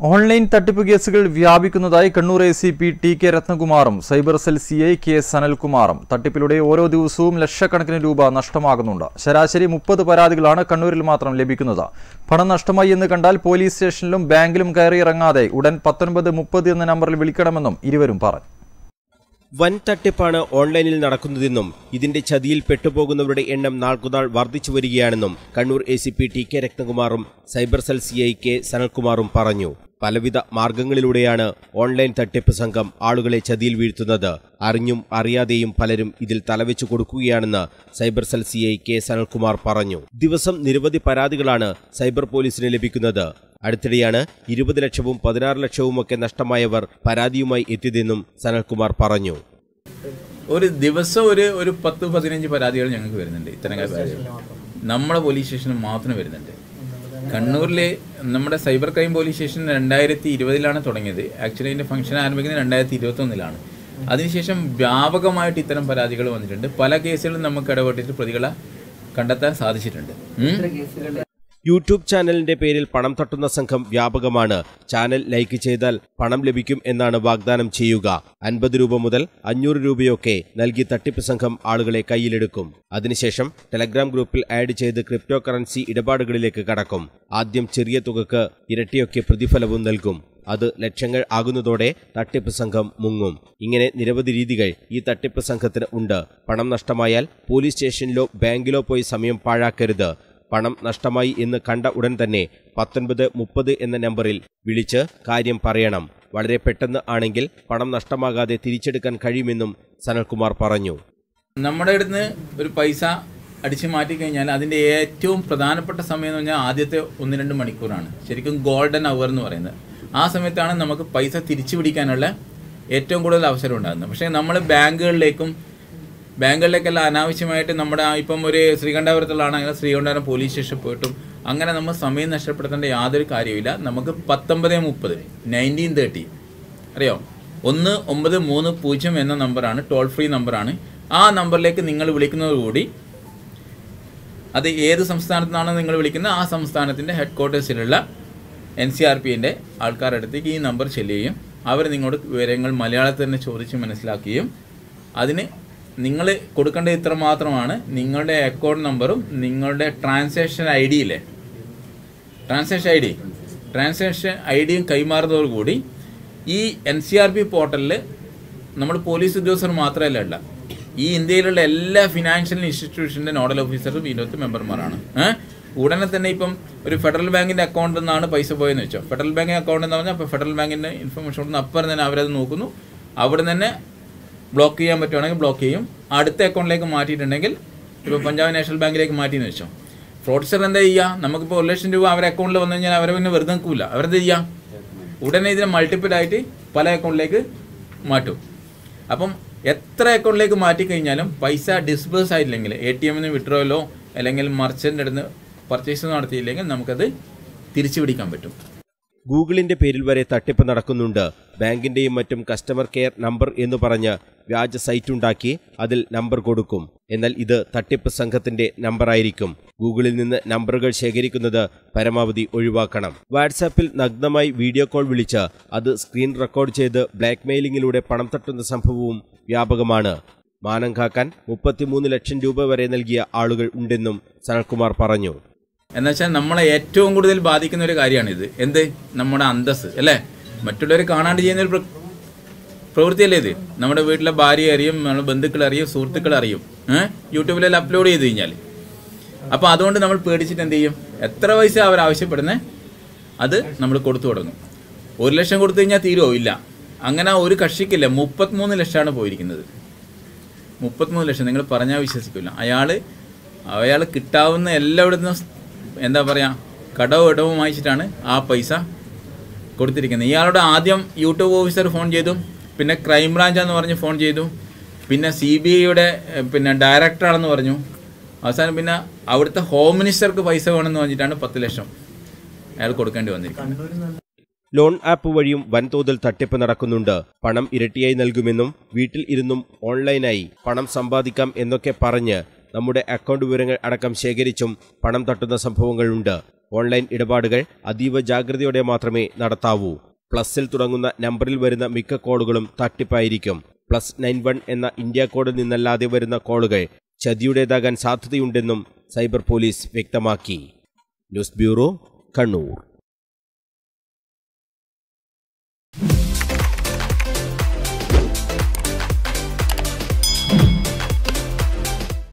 Online തട്ടിപ്പ് കേസുകൾ വ്യാപിക്കുന്നതായി Kannur A C P T K രത്നകുമാറും cyber cell C I K സനൽകുമാറും തട്ടിപ്പിലൂടെ ഓരോ ദിവസവും ലക്ഷക്കണക്കിന് രൂപ നഷ്ടമാകുന്നുണ്ട് ശരാശരി മുപ്പത് പരാതികളാണ് കണ്ണൂരിൽ മാത്രം ലഭിക്കുന്നത് പണം നഷ്ടമായി എന്ന് കണ്ടാൽ പോലീസ് സ്റ്റേഷനിലും ബാങ്കിലും കയറി ഇറങ്ങാതെ ഉടൻ പത്തൊൻപത് മുപ്പത് എന്ന നമ്പറിൽ വിളിക്കണമെന്നും ഇരുവരും പറഞ്ഞു വൻ തട്ടിപ്പാണ് ഓൺലൈനിൽ നടക്കുന്നതെന്നും ഇതിന്റെ ചതിയിൽ പെട്ടുപോകുന്നവരുടെ എണ്ണം നാൾക്കുനാൾ വർദ്ധിച്ചു വരികയാണെന്നും Kannur A C P T K രത്നകുമാറും cyber cell C I K സനൽകുമാറും പറഞ്ഞു പലവിധ മാർഗങ്ങളിലൂടെയാണ് ഓൺലൈൻ തട്ടിപ്പ് സംഘം ആളുകളെ ചതിയിൽ വീഴ്ത്തുന്നത് അറിഞ്ഞും അറിയാതെയും പലരും ഇതിൽ തലവെച്ചു കൊടുക്കുകയാണെന്ന് cyber cell C I K Sanalkumar പറഞ്ഞു ദിവസം നിരവധി പരാതികളാണ് സൈബർ പോലീസിന് ലഭിക്കുന്നത് അടുത്തിടെയാണ് ഇരുപത് ലക്ഷവും പതിനാറ് ലക്ഷവുമൊക്കെ നഷ്ടമായവർ പരാതിയുമായി എത്തിയതെന്നും സനൽകുമാർ പറഞ്ഞു ഒരു ദിവസം ഒരു ഒരു പത്ത് പതിനഞ്ച് പരാതികൾ ഞങ്ങൾക്ക് വരുന്നുണ്ട് ഇത്തരം പരാതികൾ നമ്മുടെ പോലീസ് സ്റ്റേഷനിൽ മാത്രം വരുന്നുണ്ട് കണ്ണൂരിലെ നമ്മുടെ സൈബർ ക്രൈം പോലീസ് സ്റ്റേഷൻ രണ്ടായിരത്തി ഇരുപതിലാണ് തുടങ്ങിയത് ആക്ച്വലി അതിൻ്റെ ഫംഗ്ഷൻ ആരംഭിക്കുന്നത് രണ്ടായിരത്തി ഇരുപത്തൊന്നിലാണ് അതിനുശേഷം വ്യാപകമായിട്ട് ഇത്തരം പരാതികൾ വന്നിട്ടുണ്ട് പല കേസുകളും നമുക്ക് ഇടപെട്ടിട്ട് പ്രതികളെ കണ്ടെത്താൻ സാധിച്ചിട്ടുണ്ട് ഉം. യൂട്യൂബ് ചാനലിന്റെ പേരിൽ പണം തട്ടുന്ന സംഘം വ്യാപകമാണ് ചാനൽ ലൈക്ക് ചെയ്താൽ പണം ലഭിക്കും എന്നാണ് വാഗ്ദാനം ചെയ്യുക അൻപത് രൂപ മുതൽ അഞ്ഞൂറ് രൂപയൊക്കെ നൽകി തട്ടിപ്പ് സംഘം ആളുകളെ കയ്യിലെടുക്കും അതിനുശേഷം ടെലഗ്രാം ഗ്രൂപ്പിൽ ആഡ് ചെയ്ത് ക്രിപ്റ്റോ കറൻസി ഇടപാടുകളിലേക്ക് കടക്കും ആദ്യം ചെറിയ തുകക്ക് ഇരട്ടിയൊക്കെ പ്രതിഫലവും നൽകും അത് ലക്ഷങ്ങൾ ആകുന്നതോടെ തട്ടിപ്പ് സംഘം മുങ്ങും ഇങ്ങനെ നിരവധി രീതികൾ ഈ തട്ടിപ്പ് സംഘത്തിന് ഉണ്ട് പണം നഷ്ടമായാൽ പോലീസ് സ്റ്റേഷനിലോ ബാങ്കിലോ പോയി സമയം പാഴാക്കരുത് പണം നഷ്ടമായി എന്ന് കണ്ട ഉടൻ തന്നെ പത്തൊൻപത് മുപ്പത് എന്ന നമ്പറിൽ വിളിച്ച് കാര്യം പറയണം വളരെ പെട്ടെന്ന് ആണെങ്കിൽ പണം നഷ്ടമാകാതെ തിരിച്ചെടുക്കാൻ കഴിയുമെന്നും സനൽകുമാർ പറഞ്ഞു നമ്മുടെ അടുത്ത് ഒരു പൈസ അടിച്ചു മാറ്റി കഴിഞ്ഞാൽ അതിൻ്റെ ഏറ്റവും പ്രധാനപ്പെട്ട സമയം എന്ന് പറഞ്ഞാൽ ആദ്യത്തെ ഒന്ന് രണ്ട് മണിക്കൂറാണ് ശരിക്കും ഗോൾഡൻ അവർ എന്ന് പറയുന്നത് ആ സമയത്താണ് നമുക്ക് പൈസ തിരിച്ചു പിടിക്കാനുള്ള ഏറ്റവും കൂടുതൽ അവസരം ഉണ്ടാകുന്നത് പക്ഷേ നമ്മൾ ബാങ്കുകളിലേക്കും ബാങ്കുകളിലേക്കെല്ലാം അനാവശ്യമായിട്ട് നമ്മുടെ ആ ഇപ്പം ഒരു ശ്രീകണ്ഠാപുരത്തുള്ളതാണെങ്കിൽ ശ്രീകണ്ഠാപുരം പോലീസ് സ്റ്റേഷനിൽ പോയിട്ടും അങ്ങനെ നമ്മൾ സമയം നഷ്ടപ്പെടുത്തേണ്ട യാതൊരു കാര്യമില്ല നമുക്ക് പത്തൊമ്പത് മുപ്പത് നയൻറ്റീൻ തേർട്ടി അറിയോ ഒന്ന് ഒമ്പത് മൂന്ന് പൂജ്യം എന്ന നമ്പറാണ് ടോൾ ഫ്രീ നമ്പറാണ് ആ നമ്പറിലേക്ക് നിങ്ങൾ വിളിക്കുന്നതോടുകൂടി അത് ഏത് സംസ്ഥാനത്തു നിന്നാണോ നിങ്ങൾ വിളിക്കുന്നത് ആ സംസ്ഥാനത്തിൻ്റെ ഹെഡ് ക്വാർട്ടേഴ്സിലുള്ള എൻ സി ആർ പിൻ്റെ ആൾക്കാരുടെ അടുത്തേക്ക് ഈ നമ്പർ ചെല്ലുകയും അവർ നിങ്ങളോട് വിവരങ്ങൾ മലയാളത്തിൽ തന്നെ ചോദിച്ച് മനസ്സിലാക്കുകയും അതിന് നിങ്ങൾ കൊടുക്കേണ്ട ഇത്ര മാത്രമാണ് നിങ്ങളുടെ അക്കൗണ്ട് നമ്പറും നിങ്ങളുടെ ട്രാൻസാക്ഷൻ ഐ ഡിയിലെ transaction I D transaction I ഡിയും കൈമാറുന്നതോടുകൂടി ഈ എൻ സി ആർ പി പോർട്ടലിൽ നമ്മൾ പോലീസ് ഉദ്യോഗസ്ഥർ മാത്രമല്ല ഉള്ള ഈ ഇന്ത്യയിലുള്ള എല്ലാ ഫിനാൻഷ്യൽ ഇൻസ്റ്റിറ്റ്യൂഷൻ്റെ നോഡൽ ഓഫീസറും ഇതിനകത്ത് മെമ്പർമാരാണ് ഏഹ് ഉടനെ തന്നെ ഇപ്പം ഒരു ഫെഡറൽ ബാങ്കിൻ്റെ അക്കൗണ്ടിൽ നിന്നാണ് പൈസ പോയെന്ന് വെച്ചോ ഫെഡറൽ ബാങ്ക് അക്കൗണ്ട് എന്ന് പറഞ്ഞാൽ അപ്പോൾ ഫെഡറൽ ബാങ്കിൻ്റെ ഇൻഫർമേഷൻ കൊടുക്കുന്ന അപ്പം തന്നെ അവരത് നോക്കുന്നു അവിടെ തന്നെ ബ്ലോക്ക് ചെയ്യാൻ പറ്റുവാണെങ്കിൽ ബ്ലോക്ക് ചെയ്യും അടുത്ത അക്കൗണ്ടിലേക്ക് മാറ്റിയിട്ടുണ്ടെങ്കിൽ ഇപ്പോൾ പഞ്ചാബ് നാഷണൽ ബാങ്കിലേക്ക് മാറ്റിയെന്ന് വെച്ചോ ഫ്രോഡ്സ്റ്റർ എന്താ ചെയ്യുക നമുക്കിപ്പോൾ ഒരു ലക്ഷം രൂപ അവരെ അക്കൗണ്ടിൽ വന്നു കഴിഞ്ഞാൽ അവരെ പിന്നെ വെറുതെ നിൽക്കില്ല അവരെന്ത് ചെയ്യാം ഉടനെ ഇതിനെ മൾട്ടിപ്പിൾ ആയിട്ട് പല അക്കൗണ്ടിലേക്ക് മാറ്റും അപ്പം എത്ര അക്കൗണ്ടിലേക്ക് മാറ്റി കഴിഞ്ഞാലും പൈസ ഡിസ്ബേഴ്സ് ആയില്ലെങ്കിൽ എ ടി എമ്മിന് വിഡ്രോയിലോ അല്ലെങ്കിൽ മർച്ചൻ്റെ അടുത്ത് പർച്ചേസ് നടത്തിയില്ലെങ്കിൽ നമുക്കത് തിരിച്ചു പിടിക്കാൻ പറ്റും ഗൂഗിളിന്റെ പേരിൽ വരെ തട്ടിപ്പ് നടക്കുന്നുണ്ട് ബാങ്കിന്റെയും മറ്റും കസ്റ്റമർ കെയർ നമ്പർ എന്ന് പറഞ്ഞ് വ്യാജ സൈറ്റ് ഉണ്ടാക്കി അതിൽ നമ്പർ കൊടുക്കും എന്നാൽ ഇത് തട്ടിപ്പ് സംഘത്തിന്റെ നമ്പറായിരിക്കും ഗൂഗിളിൽ നിന്ന് നമ്പറുകൾ ശേഖരിക്കുന്നത് പരമാവധി ഒഴിവാക്കണം വാട്സാപ്പിൽ നഗ്നമായി വീഡിയോ കോൾ വിളിച്ച് അത് സ്ക്രീൻ റെക്കോർഡ് ചെയ്ത് ബ്ലാക്ക്മെയിലിംഗിലൂടെ പണം തട്ടുന്ന സംഭവവും വ്യാപകമാണ് മാനം കാക്കാൻ മുപ്പത്തിമൂന്ന് ലക്ഷം രൂപ വരെ നൽകിയ ആളുകൾ ഉണ്ടെന്നും സനൽകുമാർ പറഞ്ഞു എന്നുവെച്ചാൽ നമ്മളെ ഏറ്റവും കൂടുതൽ ബാധിക്കുന്ന ഒരു കാര്യമാണിത് എന്ത് നമ്മുടെ അന്തസ് അല്ലേ മറ്റുള്ളവർ കാണാണ്ട് ചെയ്യുന്ന ഒരു പ്ര- പ്രവൃത്തിയല്ലേ ഇത് നമ്മുടെ വീട്ടിലെ ഭാര്യ അറിയും നമ്മുടെ ബന്ധുക്കൾ അറിയും സുഹൃത്തുക്കൾ അറിയും ഏഹ് യൂട്യൂബിലെല്ലാം അപ്ലോഡ് ചെയ്ത് കഴിഞ്ഞാൽ അപ്പോൾ അതുകൊണ്ട് നമ്മൾ പേടിച്ചിട്ട് എന്ത് ചെയ്യും എത്ര പൈസ അവർ ആവശ്യപ്പെടുന്നത് അത് നമ്മൾ കൊടുത്തു തുടങ്ങും ഒരു ലക്ഷം കൊടുത്തു കഴിഞ്ഞാൽ തീരുമോ ഇല്ല അങ്ങനെ ഒരു കക്ഷിക്കില്ല മുപ്പത്തിമൂന്ന് ലക്ഷമാണ് പോയിരിക്കുന്നത് മുപ്പത്തിമൂന്ന് ലക്ഷം നിങ്ങൾ പറഞ്ഞാൽ വിശ്വസിക്കില്ല അയാൾ അയാൾ കിട്ടാവുന്ന എല്ലായിടത്തും എന്താ പറയുക കടവും ഇടവും വാങ്ങിച്ചിട്ടാണ് ആ പൈസ കൊടുത്തിരിക്കുന്നത് ഇയാളോട് ആദ്യം യൂട്യൂബ് ഓഫീസർ ഫോൺ ചെയ്തു പിന്നെ ക്രൈം ബ്രാഞ്ചാന്ന് പറഞ്ഞ് ഫോൺ ചെയ്തു പിന്നെ സി ബി ഐയുടെ പിന്നെ ഡയറക്ടറാണെന്ന് പറഞ്ഞു അവസാനം പിന്നെ അവിടുത്തെ ഹോം മിനിസ്റ്റർക്ക് പൈസ വേണമെന്ന് പറഞ്ഞിട്ടാണ് പത്ത് ലക്ഷം അയാൾ കൊടുക്കേണ്ടി വന്നിരിക്കുന്നത് ലോൺ ആപ്പ് വഴിയും വൻതോതിൽ തട്ടിപ്പ് നടക്കുന്നുണ്ട് പണം ഇരട്ടിയായി നൽകുമെന്നും വീട്ടിൽ ഇരുന്നും ഓൺലൈനായി പണം സമ്പാദിക്കാം എന്നൊക്കെ പറഞ്ഞ് നമ്മുടെ അക്കൗണ്ട് വിവരങ്ങൾ അടക്കം ശേഖരിച്ചും പണം തട്ടുന്ന സംഭവങ്ങളുണ്ട് ഓൺലൈൻ ഇടപാടുകൾ അതീവ ജാഗ്രതയോടെ മാത്രമേ നടത്താവൂ പ്ലസിൽ തുടങ്ങുന്ന നമ്പറിൽ വരുന്ന മിക്ക കോളുകളും തട്ടിപ്പായിരിക്കും പ്ലസ് നയൻ വൺ എന്ന ഇന്ത്യ കോഡിൽ നിന്നല്ലാതെ വരുന്ന കോളുകൾ ചതിയുടേതാകാൻ സാധ്യതയുണ്ടെന്നും സൈബർ പോലീസ് വ്യക്തമാക്കി ന്യൂസ് ബ്യൂറോ കണ്ണൂർ